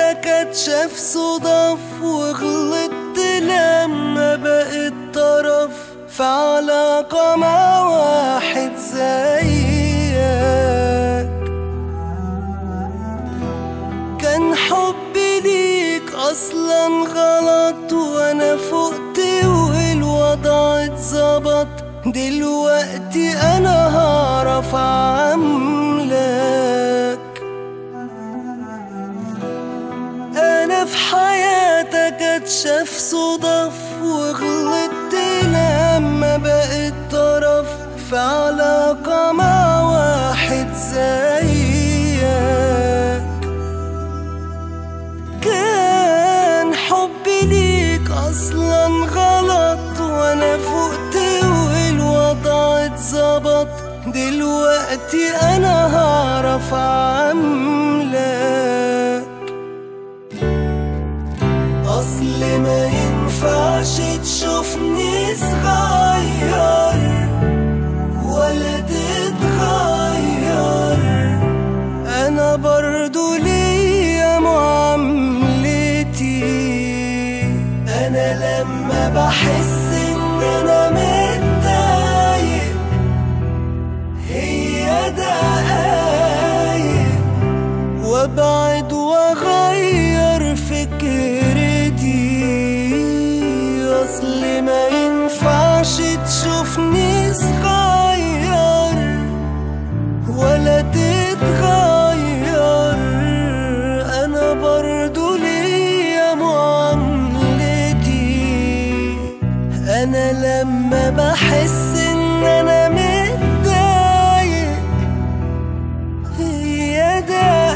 حياتك اتشاف صدف وغلطت لما بقيت طرف في علاقة مع واحد زيك كان حبي ليك اصلا غلط وانا فقت والوضع اتظبط دلوقتي انا هعرف اعملك انا في حياتك اتشاف صدف وغلطت لما بقيت طرف في علاقة مع واحد زيك كان حبي ليك اصلا غلط وانا فقت والوضع اتظبط دلوقتي انا هعرف اعملك اصل ما ينفعش تشوفني صغير ولا تتغير انا برضو ليا معاملتي انا لما بحس ان انا متضايق هي دقايق وابعد واغير فكرتي اصل ما ينفعش تشوفني صغير ولا تتغير انا برضو ليا معاملتي انا لما بحس ان انا متضايق هي ده